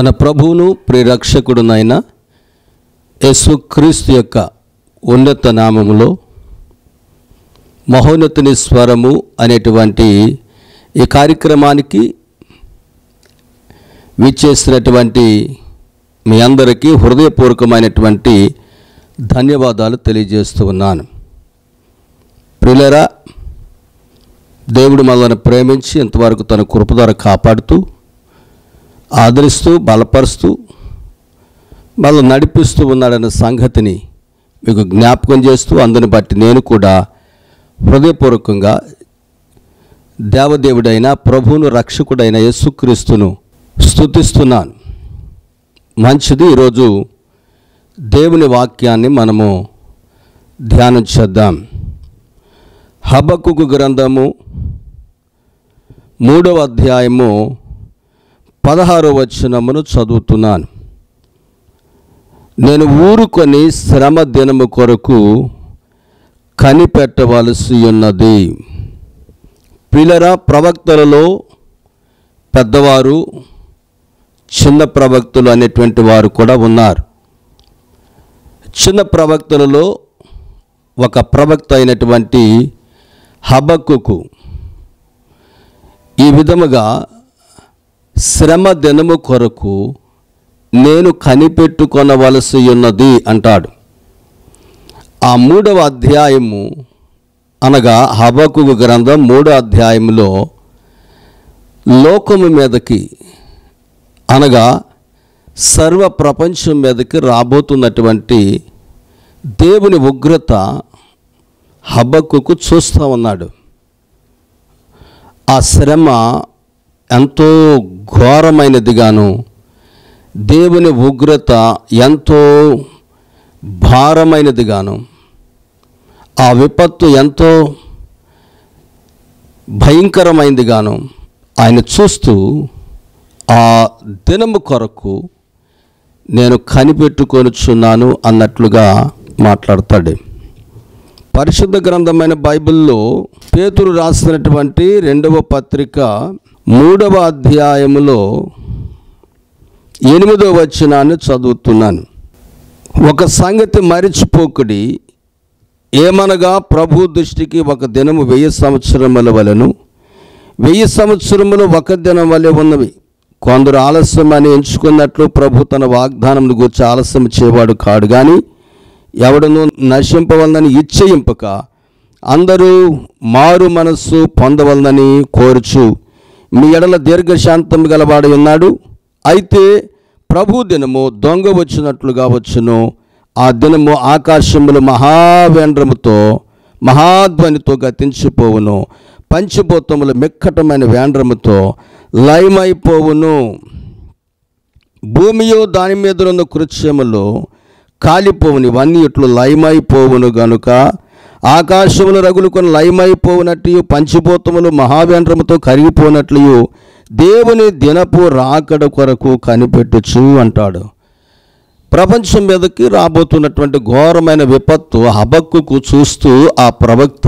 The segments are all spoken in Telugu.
మన ప్రభువును ప్రిరక్షకుడునైన యేసుక్రీస్తు యొక్క ఉన్నత నామములో మహోన్నతుని స్వరము అనేటువంటి ఈ కార్యక్రమానికి విచ్చేసినటువంటి మీ అందరికీ హృదయపూర్వకమైనటువంటి ధన్యవాదాలు తెలియజేస్తూ ఉన్నాను ప్రిలరా దేవుడు మనల్ని ప్రేమించి ఇంతవరకు తన కృప ద్వారా కాపాడుతూ ఆదరిస్తూ బలపరుస్తూ మనల్ని నడిపిస్తూ ఉన్నాడన్న సంగతిని మీకు జ్ఞాపకం చేస్తూ అందుని బట్టి నేను కూడా హృదయపూర్వకంగా దేవదేవుడైన ప్రభువును రక్షకుడైన యేసుక్రీస్తును స్తుతిస్తున్నాను మంచిది ఈరోజు దేవుని వాక్యాన్ని మనము ధ్యానం చేద్దాం హబకుకు గ్రంథము మూడవ అధ్యాయము పదహారో వచనమును చదువుతున్నాను నేను ఊరుకొని శ్రమ దినము కొరకు కనిపెట్టవలసి ఉన్నది పిల్లర ప్రవక్తలలో పెద్దవారు చిన్న ప్రవక్తలు అనేటువంటి వారు కూడా ఉన్నారు చిన్న ప్రవక్తలలో ఒక ప్రవక్త అయినటువంటి హబక్కుకు ఈ విధముగా శ్రమ దినము కొరకు నేను కనిపెట్టుకొనవలసి ఉన్నది అంటాడు ఆ మూడవ అధ్యాయము అనగా హబకు గ్రంథం మూడో అధ్యాయంలో లోకము మీదకి అనగా సర్వ ప్రపంచం మీదకి రాబోతున్నటువంటి దేవుని ఉగ్రత హబక్కుకు చూస్తూ ఉన్నాడు ఆ శ్రమ ఎంతో ఘోరమైనదిగాను దేవుని ఉగ్రత ఎంతో భారమైనదిగాను ఆ విపత్తు ఎంతో భయంకరమైనదిగాను ఆయన చూస్తూ ఆ దినము కొరకు నేను కనిపెట్టుకొనుచున్నాను అన్నట్లుగా మాట్లాడతాడు పరిశుద్ధ గ్రంథమైన బైబిల్లో పేతురు రాసినటువంటి రెండవ పత్రిక మూడవ అధ్యాయములో ఎనిమిదవ వచనాన్ని చదువుతున్నాను ఒక సంగతి మరిచిపోకుడి ఏమనగా ప్రభు దృష్టికి ఒక దినము వెయ్యి సంవత్సరముల వలెను వెయ్యి సంవత్సరములు ఒక దినం వలె ఉన్నవి కొందరు ఆలస్యం అని ఎంచుకున్నట్లు ప్రభు తన వాగ్దానం గురించి ఆలస్యం చేయవాడు కాడు కానీ ఎవడను నశింపవలనని ఇచ్చయింపక అందరూ మారు మనస్సు పొందవలనని కోరుచు మీ ఎడల దీర్ఘశాంతం గలవాడు ఉన్నాడు అయితే ప్రభు దినము దొంగ వచ్చినట్లుగా వచ్చును ఆ దినము ఆకాశములు మహావేంద్రముతో మహాధ్వనితో గతించిపోవును పంచభూతములు మిక్కటమైన వేంద్రముతో లయమైపోవును భూమియో దాని మీద ఉన్న కృత్యములు కాలిపోవును ఇవన్నీ ఇట్లు లయమైపోవును గనుక ఆకాశములు రగులుకొని లయమైపోవునట్లు పంచభూతములు మహావేంద్రముతో కరిగిపోనట్లు దేవుని దినపు రాకడ కొరకు కనిపెట్టుచు అంటాడు ప్రపంచం మీదకి రాబోతున్నటువంటి ఘోరమైన విపత్తు హబక్కుకు చూస్తూ ఆ ప్రవక్త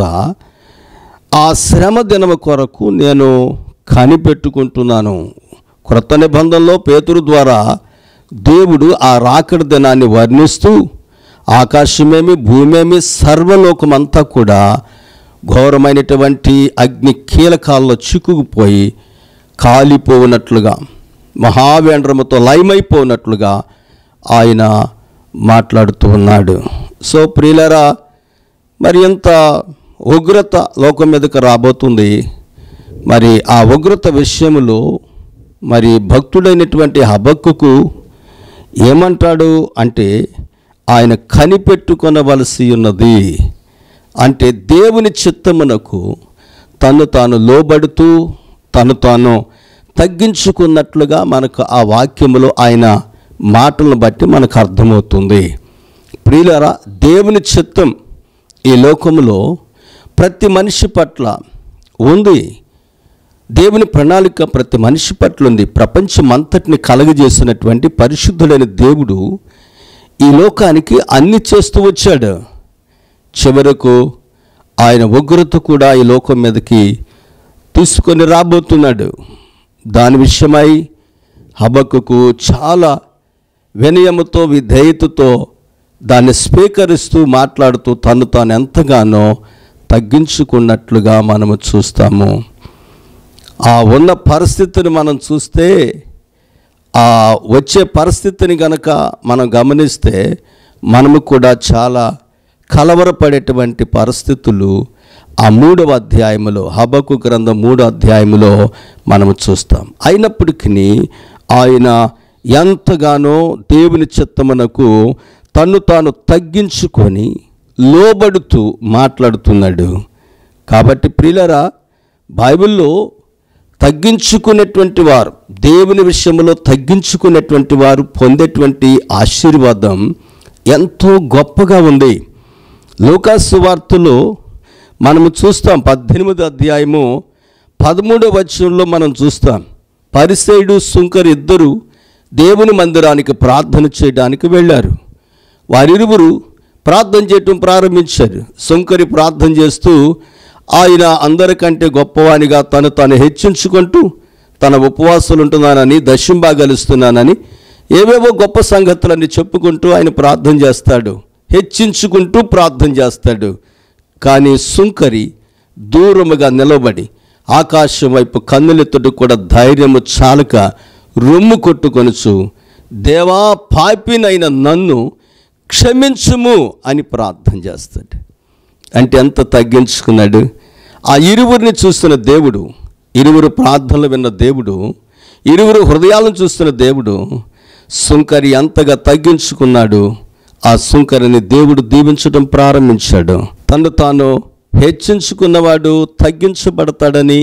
ఆ శ్రమ దినము కొరకు నేను కనిపెట్టుకుంటున్నాను క్రొత్త నిబంధనలో పేతురు ద్వారా దేవుడు ఆ రాకడ దినాన్ని వర్ణిస్తూ ఆకాశమేమి భూమేమి సర్వలోకమంతా కూడా ఘోరమైనటువంటి అగ్ని కీలకాల్లో చిక్కుకుపోయి కాలిపోవునట్లుగా మహావేంద్రముతో లయమైపోయినట్లుగా ఆయన మాట్లాడుతూ ఉన్నాడు సో ప్రియులరా మరి ఎంత ఉగ్రత లోకం మీదకి రాబోతుంది మరి ఆ ఉగ్రత విషయంలో మరి భక్తుడైనటువంటి హబక్కుకు ఏమంటాడు అంటే ఆయన కనిపెట్టుకొనవలసి ఉన్నది అంటే దేవుని చిత్తమునకు తను తాను లోబడుతూ తను తాను తగ్గించుకున్నట్లుగా మనకు ఆ వాక్యములో ఆయన మాటలను బట్టి మనకు అర్థమవుతుంది ప్రియులరా దేవుని చిత్తం ఈ లోకములో ప్రతి మనిషి పట్ల ఉంది దేవుని ప్రణాళిక ప్రతి మనిషి పట్ల ఉంది ప్రపంచమంతటిని కలగజేసినటువంటి పరిశుద్ధుడైన దేవుడు ఈ లోకానికి అన్ని చేస్తూ వచ్చాడు చివరకు ఆయన ఉగ్రత కూడా ఈ లోకం మీదకి తీసుకొని రాబోతున్నాడు దాని విషయమై హబక్కుకు చాలా వినయముతో విధేయతతో దాన్ని స్వీకరిస్తూ మాట్లాడుతూ తను తాను ఎంతగానో తగ్గించుకున్నట్లుగా మనము చూస్తాము ఆ ఉన్న పరిస్థితిని మనం చూస్తే ఆ వచ్చే పరిస్థితిని గనక మనం గమనిస్తే మనము కూడా చాలా కలవరపడేటువంటి పరిస్థితులు ఆ మూడవ అధ్యాయములో హబకు గ్రంథం మూడో అధ్యాయములో మనము చూస్తాం అయినప్పటికీ ఆయన ఎంతగానో దేవుని చిత్తమునకు తన్ను తాను తగ్గించుకొని లోబడుతూ మాట్లాడుతున్నాడు కాబట్టి ప్రియులరా బైబిల్లో తగ్గించుకునేటువంటి వారు దేవుని విషయంలో తగ్గించుకునేటువంటి వారు పొందేటువంటి ఆశీర్వాదం ఎంతో గొప్పగా ఉంది లోకాసు వార్తలో మనము చూస్తాం పద్దెనిమిది అధ్యాయము పదమూడవ వచనంలో మనం చూస్తాం పరిసైడు సుంకర్ ఇద్దరు దేవుని మందిరానికి ప్రార్థన చేయడానికి వెళ్ళారు వారిరువురు ప్రార్థన చేయటం ప్రారంభించారు సుంకరి ప్రార్థన చేస్తూ ఆయన అందరికంటే గొప్పవానిగా తను తాను హెచ్చించుకుంటూ తన ఉపవాసాలు ఉంటున్నానని దశంబాగలుస్తున్నానని ఏవేవో గొప్ప సంగతులన్నీ చెప్పుకుంటూ ఆయన ప్రార్థన చేస్తాడు హెచ్చించుకుంటూ ప్రార్థన చేస్తాడు కానీ సుంకరి దూరముగా నిలబడి ఆకాశం వైపు కన్నులెత్తుడు కూడా ధైర్యము చాలక రొమ్ము కొట్టుకొనుచు దేవా పాపినైన నన్ను క్షమించుము అని ప్రార్థన చేస్తాడు అంటే ఎంత తగ్గించుకున్నాడు ఆ ఇరువురిని చూస్తున్న దేవుడు ఇరువురు ప్రార్థనలు విన్న దేవుడు ఇరువురు హృదయాలను చూస్తున్న దేవుడు సుంకరి ఎంతగా తగ్గించుకున్నాడు ఆ సుంకరిని దేవుడు దీవించడం ప్రారంభించాడు తను తాను హెచ్చించుకున్నవాడు తగ్గించబడతాడని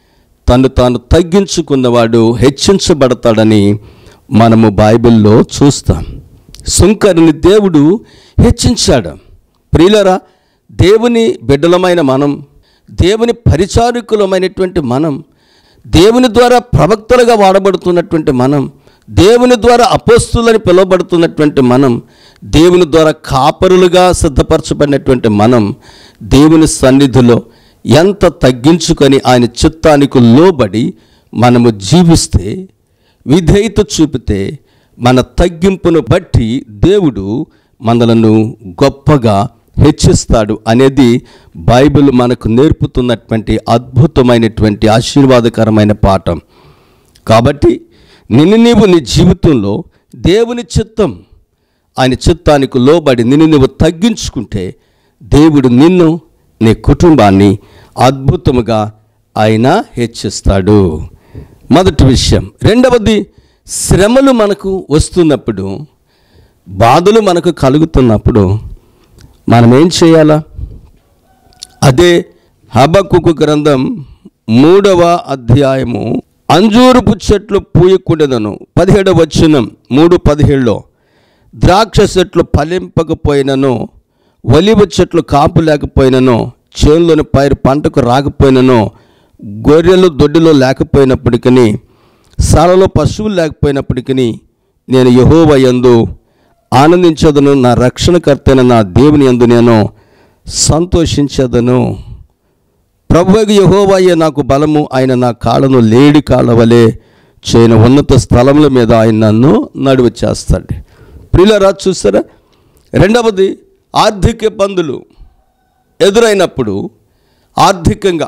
తను తాను తగ్గించుకున్నవాడు హెచ్చించబడతాడని మనము బైబిల్లో చూస్తాం సుంకరిని దేవుడు హెచ్చించాడు ప్రియులరా దేవుని బిడ్డలమైన మనం దేవుని పరిచారకులమైనటువంటి మనం దేవుని ద్వారా ప్రవక్తలుగా వాడబడుతున్నటువంటి మనం దేవుని ద్వారా అపోస్తులని పిలువబడుతున్నటువంటి మనం దేవుని ద్వారా కాపరులుగా సిద్ధపరచబడినటువంటి మనం దేవుని సన్నిధిలో ఎంత తగ్గించుకొని ఆయన చిత్తానికి లోబడి మనము జీవిస్తే విధేయత చూపితే మన తగ్గింపును బట్టి దేవుడు మనలను గొప్పగా హెచ్చిస్తాడు అనేది బైబిల్ మనకు నేర్పుతున్నటువంటి అద్భుతమైనటువంటి ఆశీర్వాదకరమైన పాఠం కాబట్టి నిన్ను నీవు నీ జీవితంలో దేవుని చిత్తం ఆయన చిత్తానికి లోబడి నిన్ను నువ్వు తగ్గించుకుంటే దేవుడు నిన్ను నీ కుటుంబాన్ని అద్భుతముగా ఆయన హెచ్చిస్తాడు మొదటి విషయం రెండవది శ్రమలు మనకు వస్తున్నప్పుడు బాధలు మనకు కలుగుతున్నప్పుడు మనం ఏం చేయాలా అదే హబక్కుకు గ్రంథం మూడవ అధ్యాయము అంజూరుపు చెట్లు పూయకుండెదను పదిహేడవ వచనం మూడు పదిహేడులో ద్రాక్ష చెట్లు ఫలింపకపోయినను ఒలివ చెట్లు కాపు లేకపోయినను చేనులోని పైరు పంటకు రాకపోయినను గొర్రెలు దొడ్డిలో లేకపోయినప్పటికీ సాలలో పశువులు లేకపోయినప్పటికీ నేను యహోవ యందు ఆనందించదను నా రక్షణకర్తైన నా దేవుని యందు నేను సంతోషించదను ప్రభువు యహోవాయే నాకు బలము ఆయన నా కాళ్ళను లేడి కాళ్ళ వలె చేయని ఉన్నత స్థలముల మీద ఆయన నన్ను నడువ చేస్తాడు ప్రియులరా చూస్తారా రెండవది ఆర్థిక ఇబ్బందులు ఎదురైనప్పుడు ఆర్థికంగా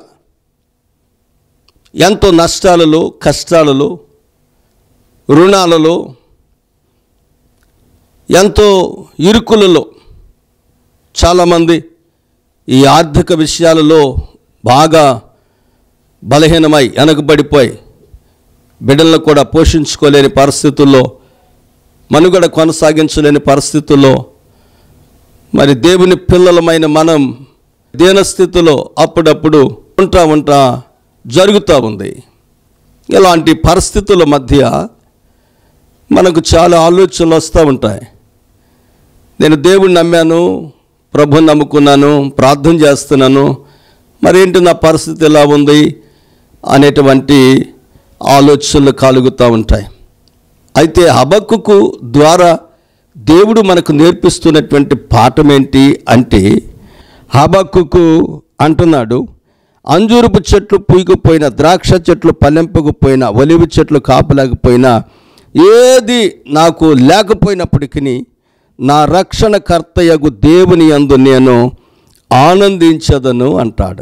ఎంతో నష్టాలలో కష్టాలలో రుణాలలో ఎంతో ఇరుకులలో చాలామంది ఈ ఆర్థిక విషయాలలో బాగా బలహీనమై వెనకబడిపోయి బిడ్డలను కూడా పోషించుకోలేని పరిస్థితుల్లో మనుగడ కొనసాగించలేని పరిస్థితుల్లో మరి దేవుని పిల్లలమైన మనం దీనస్థితిలో అప్పుడప్పుడు ఉంటా ఉంటా జరుగుతూ ఉంది ఇలాంటి పరిస్థితుల మధ్య మనకు చాలా ఆలోచనలు వస్తూ ఉంటాయి నేను దేవుణ్ణి నమ్మాను ప్రభుని నమ్ముకున్నాను ప్రార్థన చేస్తున్నాను మరేంటి నా పరిస్థితి ఎలా ఉంది అనేటువంటి ఆలోచనలు కలుగుతూ ఉంటాయి అయితే హబక్కుకు ద్వారా దేవుడు మనకు నేర్పిస్తున్నటువంటి పాఠం ఏంటి అంటే హబక్కుకు అంటున్నాడు అంజూరపు చెట్లు పూయకపోయినా ద్రాక్ష చెట్లు పల్లెంపకపోయినా ఒలివి చెట్లు కాపలేకపోయినా ఏది నాకు లేకపోయినప్పటికీ నా రక్షణకర్తయగు దేవుని యందు నేను ఆనందించదను అంటాడు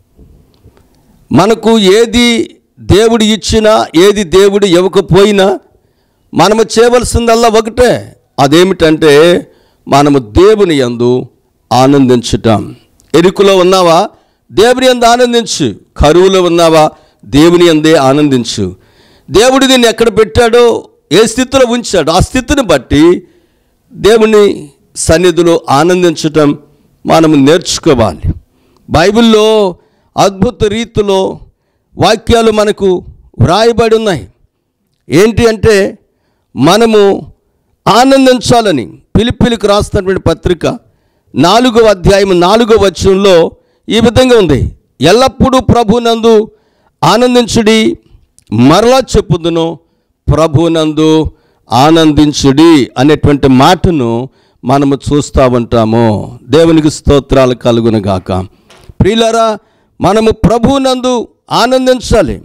మనకు ఏది దేవుడు ఇచ్చినా ఏది దేవుడు ఇవ్వకపోయినా మనము చేయవలసిందల్లా ఒకటే అదేమిటంటే మనము దేవుని యందు ఆనందించుటాం ఎరుకులో ఉన్నావా దేవుని యందు ఆనందించు కరువులో ఉన్నావా దేవుని అందే ఆనందించు దేవుడు నిన్ను ఎక్కడ పెట్టాడో ఏ స్థితిలో ఉంచాడో ఆ స్థితిని బట్టి దేవుని సన్నిధిలో ఆనందించటం మనము నేర్చుకోవాలి బైబిల్లో అద్భుత రీతిలో వాక్యాలు మనకు వ్రాయబడి ఉన్నాయి ఏంటి అంటే మనము ఆనందించాలని పిలిపిలికి రాస్తున్నటువంటి పత్రిక నాలుగో అధ్యాయం నాలుగో వచనంలో ఈ విధంగా ఉంది ఎల్లప్పుడూ ప్రభునందు ఆనందించుడి మరలా చెప్పుదును ప్రభునందు ఆనందించుడి అనేటువంటి మాటను మనము చూస్తూ ఉంటాము దేవునికి స్తోత్రాలు కలుగునుగాక ప్రియులరా మనము ప్రభునందు ఆనందించాలి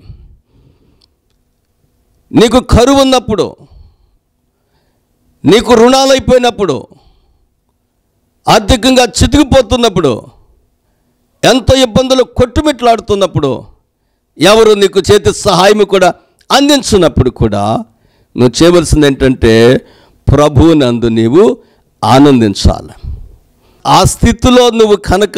నీకు కరువు ఉన్నప్పుడు నీకు రుణాలు అయిపోయినప్పుడు ఆర్థికంగా చితికిపోతున్నప్పుడు ఎంతో ఇబ్బందులు కొట్టుమిట్లాడుతున్నప్పుడు ఎవరు నీకు చేతి సహాయం కూడా అందించినప్పుడు కూడా నువ్వు చేయవలసింది ఏంటంటే ప్రభునందు నీవు ఆనందించాలి ఆ స్థితిలో నువ్వు కనుక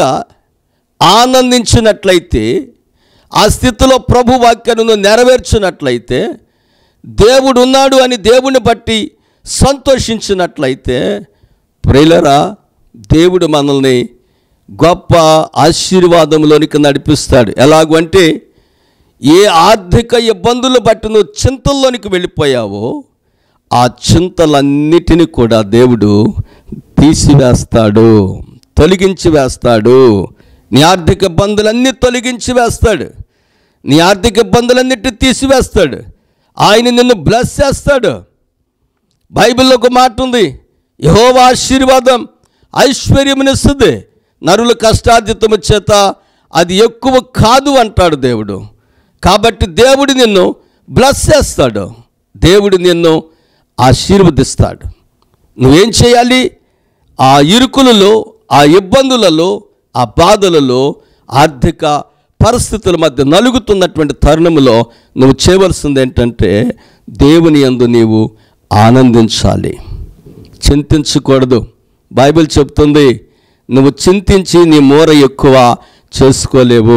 ఆనందించినట్లయితే ఆ స్థితిలో ప్రభు వాక్యాన్ని నువ్వు నెరవేర్చినట్లయితే దేవుడు ఉన్నాడు అని దేవుని బట్టి సంతోషించినట్లయితే ప్రియులరా దేవుడు మనల్ని గొప్ప ఆశీర్వాదంలోనికి నడిపిస్తాడు ఎలాగూ అంటే ఏ ఆర్థిక ఇబ్బందులు బట్టి నువ్వు చింతల్లోనికి వెళ్ళిపోయావో ఆ చింతలన్నిటినీ కూడా దేవుడు తీసివేస్తాడు తొలగించి వేస్తాడు నీ ఆర్థిక ఇబ్బందులన్నీ తొలగించి వేస్తాడు నీ ఆర్థిక ఇబ్బందులన్నిటిని తీసివేస్తాడు ఆయన నిన్ను బ్లెస్ చేస్తాడు బైబిల్లో ఒక మాట ఉంది యహోవా ఆశీర్వాదం ఐశ్వర్యమునిస్తుంది నరుల కష్టార్జితము చేత అది ఎక్కువ కాదు అంటాడు దేవుడు కాబట్టి దేవుడు నిన్ను బ్లెస్ చేస్తాడు దేవుడు నిన్ను ఆశీర్వదిస్తాడు నువ్వేం చేయాలి ఆ ఇరుకులలో ఆ ఇబ్బందులలో ఆ బాధలలో ఆర్థిక పరిస్థితుల మధ్య నలుగుతున్నటువంటి తరుణంలో నువ్వు చేయవలసింది ఏంటంటే దేవుని యందు నీవు ఆనందించాలి చింతించకూడదు బైబిల్ చెప్తుంది నువ్వు చింతించి నీ మూర ఎక్కువ చేసుకోలేవు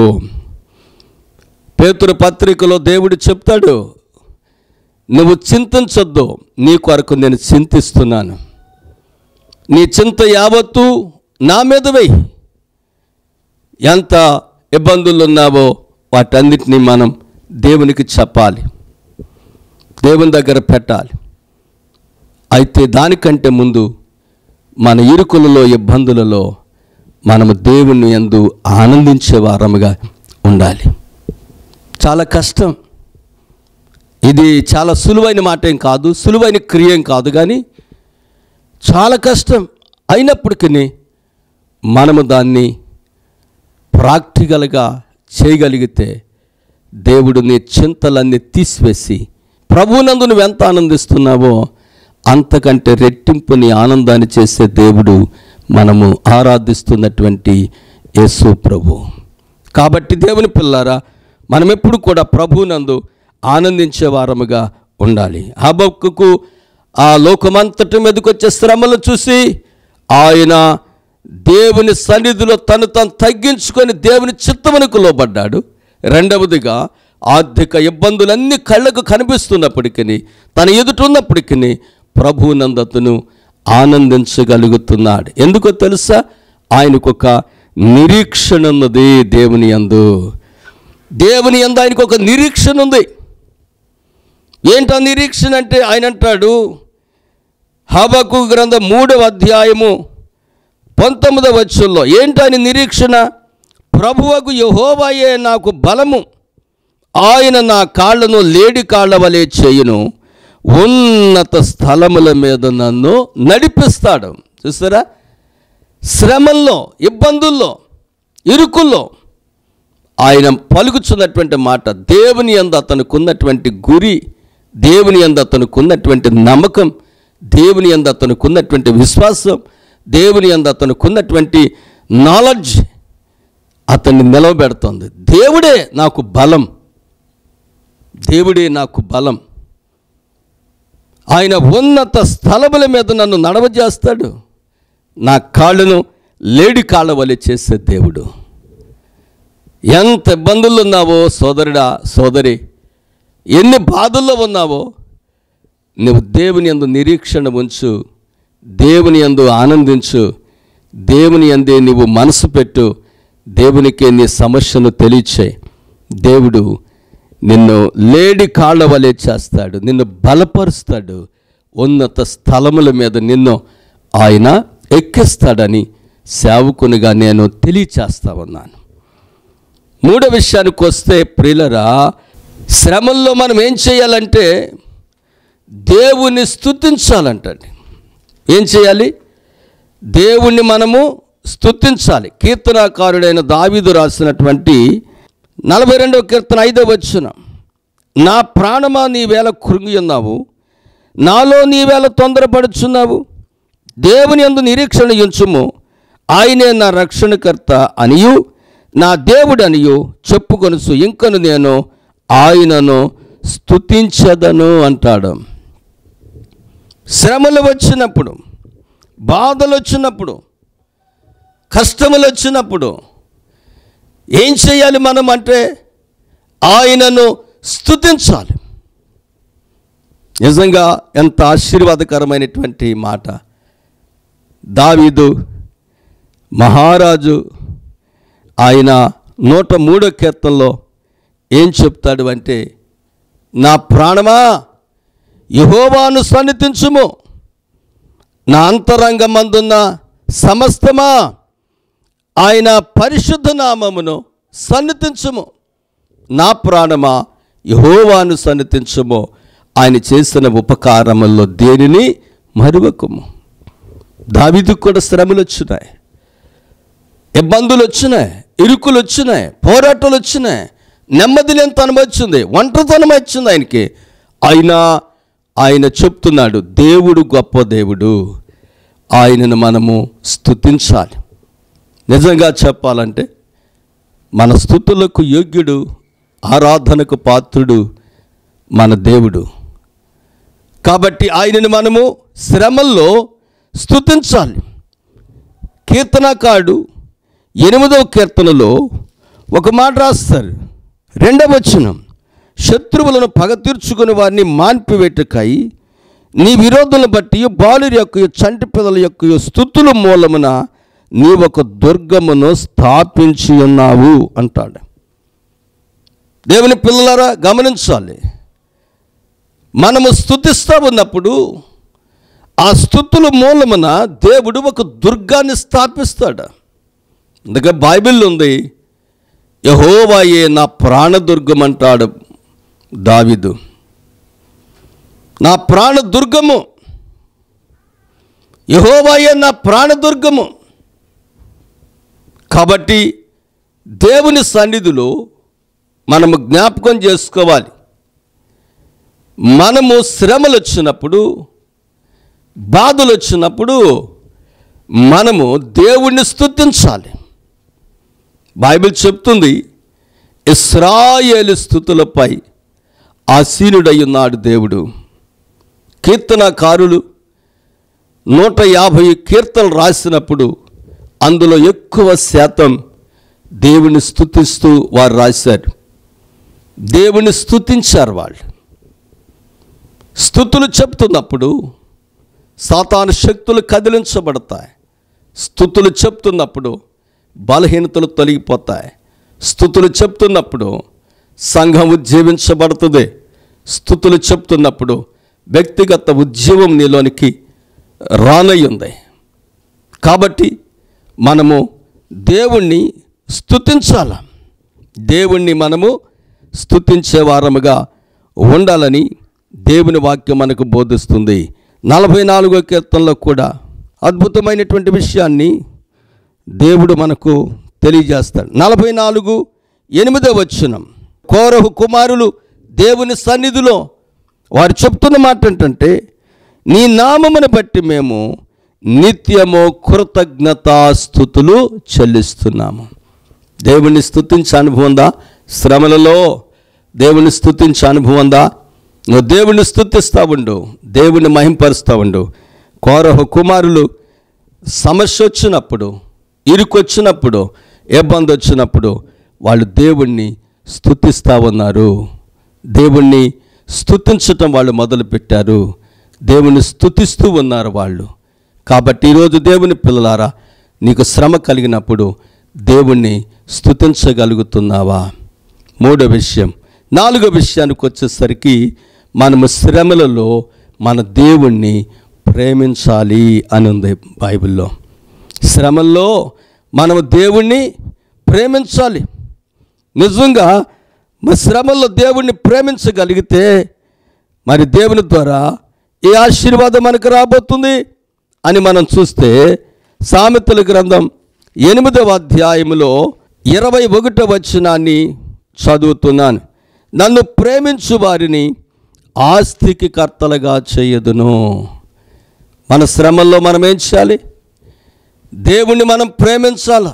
పేతురు పత్రికలో దేవుడు చెప్తాడు నువ్వు చింతించొద్దు నీ కొరకు నేను చింతిస్తున్నాను నీ చింత యావత్తు నా మీద వెయ్యి ఎంత ఇబ్బందులు ఉన్నావో వాటన్నిటినీ మనం దేవునికి చెప్పాలి దేవుని దగ్గర పెట్టాలి అయితే దానికంటే ముందు మన ఇరుకులలో ఇబ్బందులలో మనము దేవుని యందు ఆనందించే వారముగా ఉండాలి చాలా కష్టం ఇది చాలా సులువైన మాట ఏం కాదు సులువైన క్రియ ఏం కాదు కానీ చాలా కష్టం అయినప్పటికీ మనము దాన్ని ప్రాక్టికల్గా చేయగలిగితే దేవుడు నీ చింతలన్నీ తీసివేసి ప్రభునందు నువ్వు ఎంత ఆనందిస్తున్నావో అంతకంటే రెట్టింపు నీ ఆనందాన్ని చేసే దేవుడు మనము ఆరాధిస్తున్నటువంటి యేసు ప్రభు కాబట్టి దేవుని పిల్లారా మనం ఎప్పుడు కూడా ప్రభునందు ఆనందించే వారముగా ఉండాలి హబక్కుకు ఆ లోకమంతటి మీదకి వచ్చే శ్రమలు చూసి ఆయన దేవుని సన్నిధిలో తను తను తగ్గించుకొని దేవుని చిత్తమునకు లోబడ్డాడు రెండవదిగా ఆర్థిక ఇబ్బందులన్నీ కళ్ళకు కనిపిస్తున్నప్పటికీ తన ఎదుటున్నప్పటికీ ప్రభునందతను ఆనందించగలుగుతున్నాడు ఎందుకో తెలుసా ఆయనకు ఒక నిరీక్షణ ఉన్నది దేవుని యందు దేవుని యందు ఆయనకు ఒక నిరీక్షణ ఉంది ఏంటా నిరీక్షణ అంటే ఆయన అంటాడు హబకు గ్రంథం మూడవ అధ్యాయము పంతొమ్మిదవ వచ్చుల్లో ఏంటని నిరీక్షణ ప్రభువకు యహోవాయే నాకు బలము ఆయన నా కాళ్ళను లేడి కాళ్ళ వలె చేయును ఉన్నత స్థలముల మీద నన్ను నడిపిస్తాడు చూస్తారా శ్రమల్లో ఇబ్బందుల్లో ఇరుకుల్లో ఆయన పలుకుచున్నటువంటి మాట దేవుని అందు అతనికి ఉన్నటువంటి గురి దేవుని అందు అతనుకున్నటువంటి నమ్మకం దేవుని అందు అతనుకున్నటువంటి విశ్వాసం దేవుని అందు అతనుకున్నటువంటి నాలెడ్జ్ అతన్ని నిలవబెడుతుంది దేవుడే నాకు బలం దేవుడే నాకు బలం ఆయన ఉన్నత స్థలముల మీద నన్ను నడవజేస్తాడు నా కాళ్ళను లేడి కాళ్ళ వలె చేసే దేవుడు ఎంత ఇబ్బందులు ఉన్నావో సోదరుడా సోదరి ఎన్ని బాధల్లో ఉన్నావో నువ్వు దేవుని యందు నిరీక్షణ ఉంచు దేవుని యందు ఆనందించు దేవుని అందే నువ్వు మనసు పెట్టు దేవునికే నీ సమస్యను తెలియచే దేవుడు నిన్ను లేడి కాళ్ళ వలె చేస్తాడు నిన్ను బలపరుస్తాడు ఉన్నత స్థలముల మీద నిన్ను ఆయన ఎక్కిస్తాడని సేవకునిగా నేను తెలియచేస్తా ఉన్నాను మూడో విషయానికి వస్తే ప్రియులరా శ్రమల్లో మనం ఏం చేయాలంటే దేవుని స్తుతించాలంటండి ఏం చేయాలి దేవుణ్ణి మనము స్తుతించాలి కీర్తనాకారుడైన దావీదు రాసినటువంటి నలభై రెండవ కీర్తన ఐదవ వచ్చున నా ప్రాణమా నీ వేళ కృంగి ఉన్నావు నాలో నీ వేళ తొందరపడుచున్నావు దేవుని అందు నిరీక్షణ ఉంచుము ఆయనే నా రక్షణకర్త అనియు నా దేవుడు అనియు చెప్పుకొనుసు ఇంకను నేను ఆయనను స్తుతించదను అంటాడు శ్రమలు వచ్చినప్పుడు బాధలు వచ్చినప్పుడు కష్టములు వచ్చినప్పుడు ఏం చేయాలి మనం అంటే ఆయనను స్తుతించాలి నిజంగా ఎంత ఆశీర్వాదకరమైనటువంటి మాట దావీదు మహారాజు ఆయన నూట మూడో కీర్తనలో ఏం చెప్తాడు అంటే నా ప్రాణమా యహోవాను సన్నిధించుము నా అంతరంగమందున్న సమస్తమా ఆయన పరిశుద్ధ నామమును సన్నిధించుము నా ప్రాణమా యహోవాను సన్నిధించుము ఆయన చేసిన ఉపకారముల్లో దేనిని మరువకము దావీదుకు కూడా శ్రమలు వచ్చినాయి ఇబ్బందులు వచ్చినాయి ఇరుకులు వచ్చినాయి పోరాటాలు వచ్చినాయి నెమ్మది లేని తనం వచ్చింది ఒంటరితనం వచ్చింది ఆయనకి అయినా ఆయన చెప్తున్నాడు దేవుడు గొప్ప దేవుడు ఆయనను మనము స్తుతించాలి నిజంగా చెప్పాలంటే మన స్థుతులకు యోగ్యుడు ఆరాధనకు పాత్రుడు మన దేవుడు కాబట్టి ఆయనను మనము శ్రమల్లో స్తుతించాలి కీర్తనకాడు ఎనిమిదవ కీర్తనలో ఒక మాట రాస్తారు రెండవ వచనం శత్రువులను పగ తీర్చుకుని వారిని మాన్పివేటకై నీ విరోధులను బట్టి బాలురి యొక్క చంటి పిల్లల యొక్క స్థుతుల మూలమున నీ ఒక దుర్గమును స్థాపించి ఉన్నావు అంటాడు దేవుని పిల్లలారా గమనించాలి మనము స్థుతిస్తూ ఉన్నప్పుడు ఆ స్థుతుల మూలమున దేవుడు ఒక దుర్గాన్ని స్థాపిస్తాడు అందుకే బైబిల్ ఉంది యహోవాయే నా ప్రాణదుర్గం అంటాడు దావిదు నా ప్రాణదుర్గము యహోవాయే నా ప్రాణదుర్గము కాబట్టి దేవుని సన్నిధిలో మనము జ్ఞాపకం చేసుకోవాలి మనము శ్రమలు వచ్చినప్పుడు బాధలు వచ్చినప్పుడు మనము దేవుణ్ణి స్తుతించాలి బైబిల్ చెప్తుంది ఇస్రాయేలు స్థుతులపై ఆసీనుడై ఉన్నాడు దేవుడు కీర్తనకారులు నూట యాభై కీర్తనలు రాసినప్పుడు అందులో ఎక్కువ శాతం దేవుని స్తుతిస్తూ వారు రాశారు దేవుని స్తుతించారు వాళ్ళు స్థుతులు చెప్తున్నప్పుడు సాతాను శక్తులు కదిలించబడతాయి స్థుతులు చెప్తున్నప్పుడు బలహీనతలు తొలగిపోతాయి స్థుతులు చెప్తున్నప్పుడు సంఘం ఉజ్జీవించబడుతుంది స్థుతులు చెప్తున్నప్పుడు వ్యక్తిగత ఉద్యమం నీలోనికి రానయ్యుంది కాబట్టి మనము దేవుణ్ణి స్తుతించాల దేవుణ్ణి మనము స్తుతించే వారముగా ఉండాలని దేవుని వాక్యం మనకు బోధిస్తుంది నలభై నాలుగో కీర్తనలో కూడా అద్భుతమైనటువంటి విషయాన్ని దేవుడు మనకు తెలియజేస్తాడు నలభై నాలుగు ఎనిమిదో వచనం కోరహు కుమారులు దేవుని సన్నిధిలో వారు చెప్తున్న మాట ఏంటంటే నీ నామమును బట్టి మేము నిత్యము కృతజ్ఞతాస్థుతులు చెల్లిస్తున్నాము దేవుని స్తుతించే అనుభవం ఉందా శ్రమలలో దేవుని స్తుతించే అనుభవం ఉందా నువ్వు దేవుని స్తుతిస్తూ ఉండు దేవుని మహింపరుస్తూ ఉండు కోరహ కుమారులు సమస్య వచ్చినప్పుడు ఇరుకొచ్చినప్పుడు ఇబ్బంది వచ్చినప్పుడు వాళ్ళు దేవుణ్ణి స్తుతిస్తూ ఉన్నారు దేవుణ్ణి స్తుతించటం వాళ్ళు మొదలుపెట్టారు దేవుని స్తుతిస్తూ ఉన్నారు వాళ్ళు కాబట్టి ఈరోజు దేవుని పిల్లలారా నీకు శ్రమ కలిగినప్పుడు దేవుణ్ణి స్తుతించగలుగుతున్నావా మూడో విషయం నాలుగో విషయానికి వచ్చేసరికి మనము శ్రమలలో మన దేవుణ్ణి ప్రేమించాలి అని ఉంది బైబిల్లో శ్రమల్లో మనము దేవుణ్ణి ప్రేమించాలి నిజంగా మన శ్రమల్లో దేవుణ్ణి ప్రేమించగలిగితే మరి దేవుని ద్వారా ఏ ఆశీర్వాదం మనకు రాబోతుంది అని మనం చూస్తే సామెతల గ్రంథం ఎనిమిదవ అధ్యాయములో ఇరవై ఒకటో వచనాన్ని చదువుతున్నాను నన్ను ప్రేమించు వారిని ఆస్తికి కర్తలుగా చేయదును మన శ్రమల్లో మనం ఏం చేయాలి దేవుణ్ణి మనం ప్రేమించాలి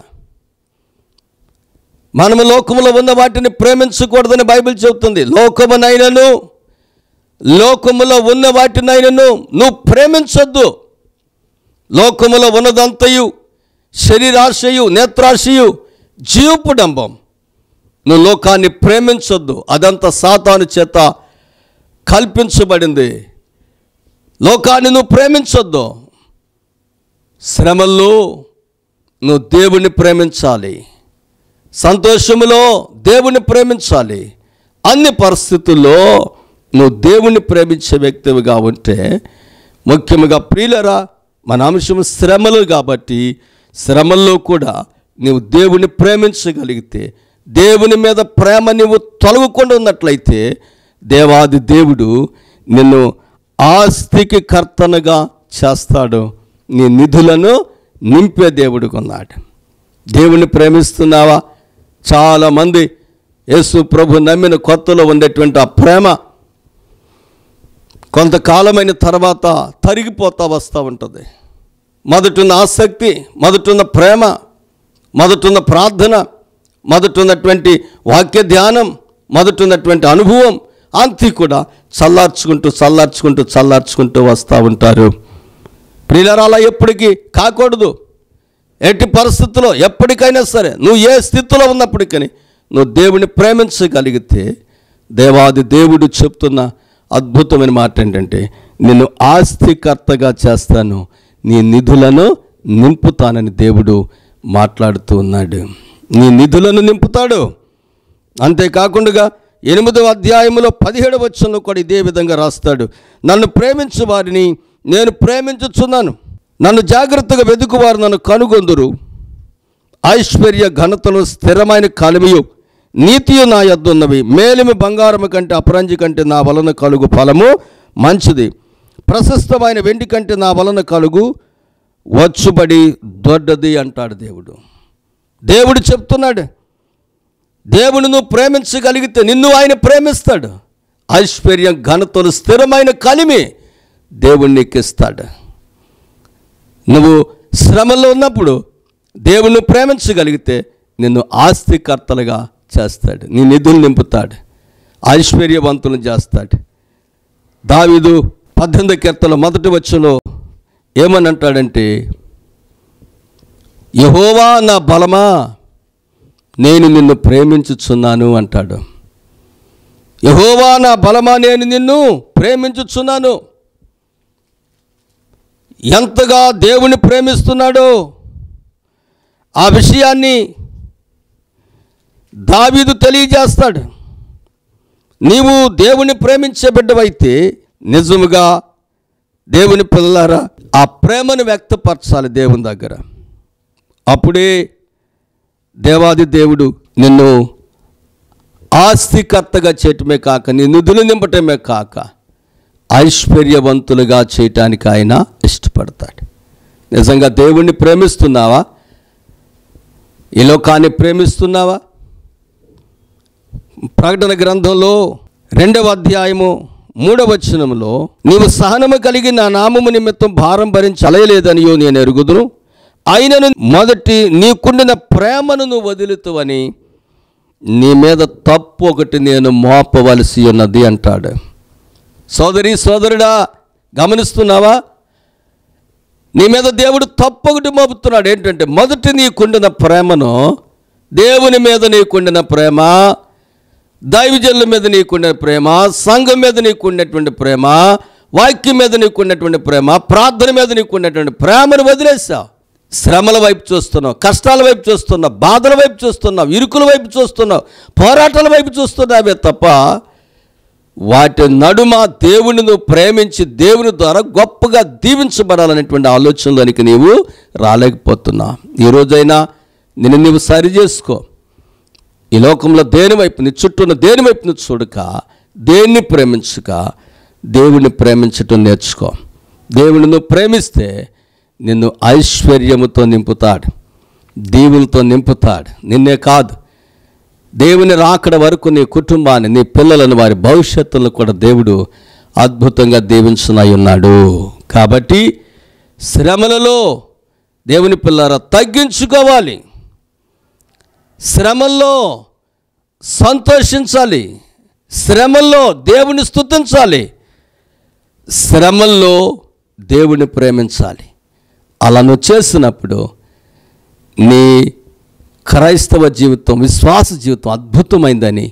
మనము లోకములో ఉన్న వాటిని ప్రేమించకూడదని బైబిల్ చెబుతుంది లోకమునైనను లోకములో ఉన్న వాటినైనను నువ్వు ప్రేమించొద్దు లోకములో ఉన్నదంతయు శరీరాశయు నేత్రాశయు జీవపుడంబం నువ్వు లోకాన్ని ప్రేమించొద్దు అదంతా సాతాను చేత కల్పించబడింది లోకాన్ని నువ్వు ప్రేమించొద్దు శ్రమల్లో నువ్వు దేవుణ్ణి ప్రేమించాలి సంతోషములో దేవుణ్ణి ప్రేమించాలి అన్ని పరిస్థితుల్లో నువ్వు దేవుణ్ణి ప్రేమించే వ్యక్తివిగా ఉంటే ముఖ్యంగా ప్రియులరా మన అంశం శ్రమలు కాబట్టి శ్రమల్లో కూడా నువ్వు దేవుని ప్రేమించగలిగితే దేవుని మీద ప్రేమ నువ్వు తొలగకుండా ఉన్నట్లయితే దేవాది దేవుడు నిన్ను ఆస్తికి కర్తనగా చేస్తాడు నీ నిధులను నింపే దేవుడికి ఉన్నాడు దేవుని ప్రేమిస్తున్నావా చాలామంది యేసు ప్రభు నమ్మిన కొత్తలో ఉండేటువంటి ఆ ప్రేమ కొంతకాలమైన తర్వాత తరిగిపోతా వస్తూ ఉంటుంది మొదటున్న ఆసక్తి మొదటున్న ప్రేమ మొదటున్న ప్రార్థన మొదటున్నటువంటి వాక్య ధ్యానం మొదటున్నటువంటి అనుభవం అంతి కూడా చల్లార్చుకుంటూ చల్లార్చుకుంటూ చల్లార్చుకుంటూ వస్తూ ఉంటారు ప్రియులరా అలా ఎప్పటికీ కాకూడదు ఎట్టి పరిస్థితుల్లో ఎప్పటికైనా సరే నువ్వు ఏ స్థితిలో ఉన్నప్పటికీ నువ్వు దేవుని ప్రేమించగలిగితే దేవాది దేవుడు చెప్తున్న అద్భుతమైన మాట ఏంటంటే నిన్ను ఆస్తికర్తగా చేస్తాను నీ నిధులను నింపుతానని దేవుడు మాట్లాడుతూ ఉన్నాడు నీ నిధులను నింపుతాడు అంతేకాకుండా ఎనిమిదవ అధ్యాయంలో పదిహేడవ వచనంలో కూడా ఇదే విధంగా రాస్తాడు నన్ను ప్రేమించు వారిని నేను ప్రేమించుచున్నాను నన్ను జాగ్రత్తగా వెతుకువారు నన్ను కనుగొందురు ఐశ్వర్య ఘనతలు స్థిరమైన కలిమియు నీతియు నా యొద్దున్నవి మేలిమి బంగారము కంటే అపరంజి కంటే నా వలన కలుగు ఫలము మంచిది ప్రశస్తమైన వెండి కంటే నా వలన కలుగు వచ్చుబడి దొడ్డది అంటాడు దేవుడు దేవుడు చెప్తున్నాడు దేవుని నువ్వు ప్రేమించగలిగితే నిన్ను ఆయన ప్రేమిస్తాడు ఐశ్వర్యం ఘనతలు స్థిరమైన కలిమి దేవుణ్ణి ఎక్కిస్తాడు నువ్వు శ్రమలో ఉన్నప్పుడు దేవుని ప్రేమించగలిగితే నిన్ను ఆస్తికర్తలుగా చేస్తాడు నీ నిధులు నింపుతాడు ఐశ్వర్యవంతులను చేస్తాడు దావీదు పద్దెనిమిది కీర్తన మొదటి వచ్చలో ఏమని అంటాడంటే యహోవా నా బలమా నేను నిన్ను ప్రేమించుచున్నాను అంటాడు యహోవా నా బలమా నేను నిన్ను ప్రేమించుచున్నాను ఎంతగా దేవుని ప్రేమిస్తున్నాడో ఆ విషయాన్ని దావీదు తెలియజేస్తాడు నీవు దేవుని ప్రేమించే బిడ్డవైతే నిజముగా దేవుని పిల్లలారా ఆ ప్రేమను వ్యక్తపరచాలి దేవుని దగ్గర అప్పుడే దేవాది దేవుడు నిన్ను ఆస్తికర్తగా చేయటమే కాక నీ నిధులు నింపటమే కాక ఐశ్వర్యవంతులుగా చేయటానికి ఆయన ఇష్టపడతాడు నిజంగా దేవుణ్ణి ప్రేమిస్తున్నావా ఈ లోకాన్ని ప్రేమిస్తున్నావా ప్రకటన గ్రంథంలో రెండవ అధ్యాయము మూడవ వచనంలో నీవు సహనము కలిగి నా నామము నిమిత్తం భారం భరించలేదనియో నేను ఎరుగుదును అయినను మొదటి నీకుండిన ప్రేమను నువ్వు వదులుతావని నీ మీద తప్పు ఒకటి నేను మోపవలసి ఉన్నది అంటాడు సోదరి సోదరుడా గమనిస్తున్నావా నీ మీద దేవుడు తప్పు ఒకటి మోపుతున్నాడు ఏంటంటే మొదటి నీకుండిన ప్రేమను దేవుని మీద నీకుండిన ప్రేమ దైవజనుల మీద నీకుండిన ప్రేమ సంఘం మీద నీకున్నటువంటి ప్రేమ వాక్యం మీద నీకున్నటువంటి ప్రేమ ప్రార్థన మీద నీకున్నటువంటి ప్రేమను వదిలేసావు శ్రమల వైపు చూస్తున్నావు కష్టాల వైపు చూస్తున్నావు బాధల వైపు చూస్తున్నావు ఇరుకుల వైపు చూస్తున్నావు పోరాటాల వైపు చూస్తున్నావే తప్ప వాటి నడుమ దేవుని నువ్వు ప్రేమించి దేవుని ద్వారా గొప్పగా దీవించబడాలనేటువంటి ఆలోచనలోనికి నీవు రాలేకపోతున్నావు ఈ రోజైనా నిన్ను నీవు సరి చేసుకో ఈ లోకంలో దేని వైపు నీ చుట్టూ ఉన్న దేని వైపు నువ్వు చూడక దేన్ని ప్రేమించక దేవుణ్ణి ప్రేమించటం నేర్చుకో దేవుని నువ్వు ప్రేమిస్తే నిన్ను ఐశ్వర్యముతో నింపుతాడు దీవులతో నింపుతాడు నిన్నే కాదు దేవుని రాకడ వరకు నీ కుటుంబాన్ని నీ పిల్లలను వారి భవిష్యత్తులను కూడా దేవుడు అద్భుతంగా దీవించనై ఉన్నాడు కాబట్టి శ్రమలలో దేవుని పిల్లర తగ్గించుకోవాలి శ్రమల్లో సంతోషించాలి శ్రమల్లో దేవుని స్తుతించాలి శ్రమల్లో దేవుని ప్రేమించాలి అలా నువ్వు చేసినప్పుడు నీ క్రైస్తవ జీవితం విశ్వాస జీవితం అద్భుతమైందని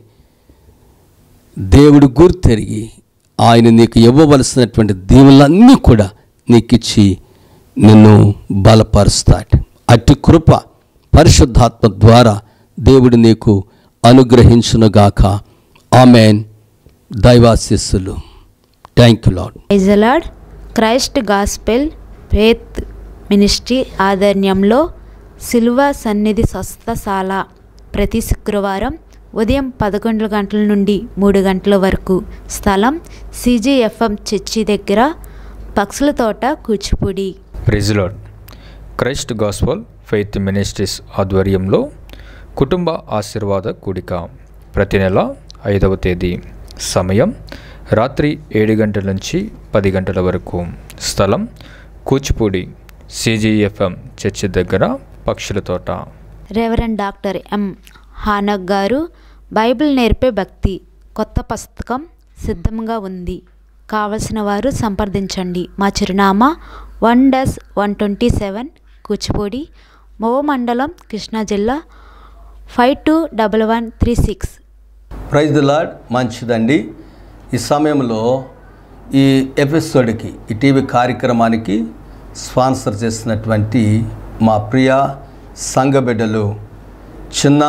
దేవుడు గుర్తెరిగి ఆయన నీకు ఇవ్వవలసినటువంటి దీవులన్నీ కూడా నీకు ఇచ్చి నిన్ను బలపరుస్తాడు అట్టి కృప పరిశుద్ధాత్మ ద్వారా దేవుడు నీకు అనుగ్రహించునుగాక ఆమెన్ దైవాశిస్సులు థ్యాంక్ యూ లాడ్ ఐజలాడ్ క్రైస్ట్ గాస్పెల్ ఫేత్ మినిస్ట్రీ ఆధ్వర్యంలో సిల్వ సన్నిధి స్వస్థశాల ప్రతి శుక్రవారం ఉదయం పదకొండు గంటల నుండి మూడు గంటల వరకు స్థలం సిజిఎఫ్ఎం చర్చి దగ్గర పక్షుల తోట కూచిపూడి ప్రెజిలాడ్ క్రైస్ట్ గాస్పల్ ఫెయిత్ మినిస్ట్రీస్ ఆధ్వర్యంలో కుటుంబ ఆశీర్వాద కూడిక ప్రతి నెల ఐదవ తేదీ సమయం రాత్రి ఏడు గంటల నుంచి పది గంటల వరకు స్థలం కూచిపూడి సిజిఎఫ్ఎం చర్చి దగ్గర పక్షుల తోట రెవరెండ్ డాక్టర్ ఎం హానక్ గారు బైబిల్ నేర్పే భక్తి కొత్త పుస్తకం సిద్ధంగా ఉంది కావలసిన వారు సంప్రదించండి మా చిరునామా one dash one twenty seven Kuchipudi Movva మండలం కృష్ణా జిల్లా five two double one three six praise the lord మంచిదండి ఈ సమయంలో ఈ ఎపిసోడ్కి ఈ టీవీ కార్యక్రమానికి స్పాన్సర్ చేసినటువంటి మా ప్రియ సంఘ బిడ్డలు చిన్న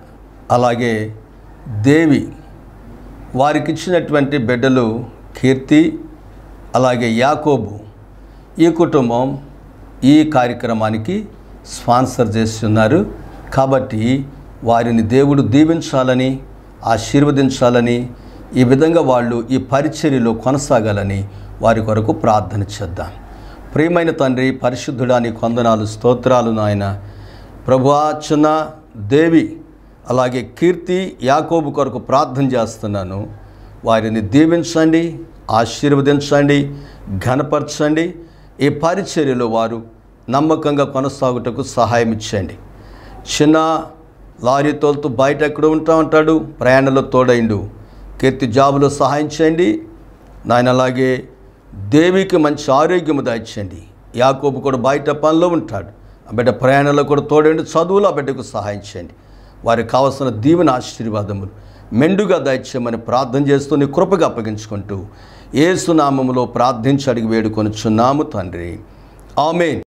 అలాగే దేవి వారికి ఇచ్చినటువంటి బిడ్డలు కీర్తి అలాగే యాకోబు ఈ కుటుంబం ఈ కార్యక్రమానికి స్పాన్సర్ చేస్తున్నారు కాబట్టి వారిని దేవుడు దీవించాలని ఆశీర్వదించాలని ఈ విధంగా వాళ్ళు ఈ పరిచర్యలో కొనసాగాలని వారి కొరకు ప్రార్థన చేద్దాం ప్రియమైన తండ్రి పరిశుద్ధుడా నీ కొందనాలు స్తోత్రాలు నాయన ప్రభువా చిన్న దేవి అలాగే కీర్తి యాకోబు కొరకు ప్రార్థన చేస్తున్నాను వారిని దీవించండి ఆశీర్వదించండి ఘనపరచండి ఈ పరిచర్యలో వారు నమ్మకంగా కొనసాగుటకు సహాయం ఇచ్చండి చిన్న లారీ తోలుతూ బయట ఎక్కడ ఉంటా ఉంటాడు ప్రయాణంలో తోడైండు కీర్తి జాబులో సహాయం చేయండి నాయన అలాగే దేవికి మంచి ఆరోగ్యము దాయించండి యాకోబు కూడా బయట పనిలో ఉంటాడు ఆ బిడ్డ ప్రయాణంలో కూడా తోడండి చదువులో ఆ బిడ్డకు సహాయం చేయండి వారికి కావలసిన దీవెన ఆశీర్వాదములు మెండుగా దయచేయమని ప్రార్థన చేస్తూ నీ కృపగా అప్పగించుకుంటూ ఏసునామములో ప్రార్థించి అడిగి వేడుకొనుచున్నాము తండ్రి ఆమెన్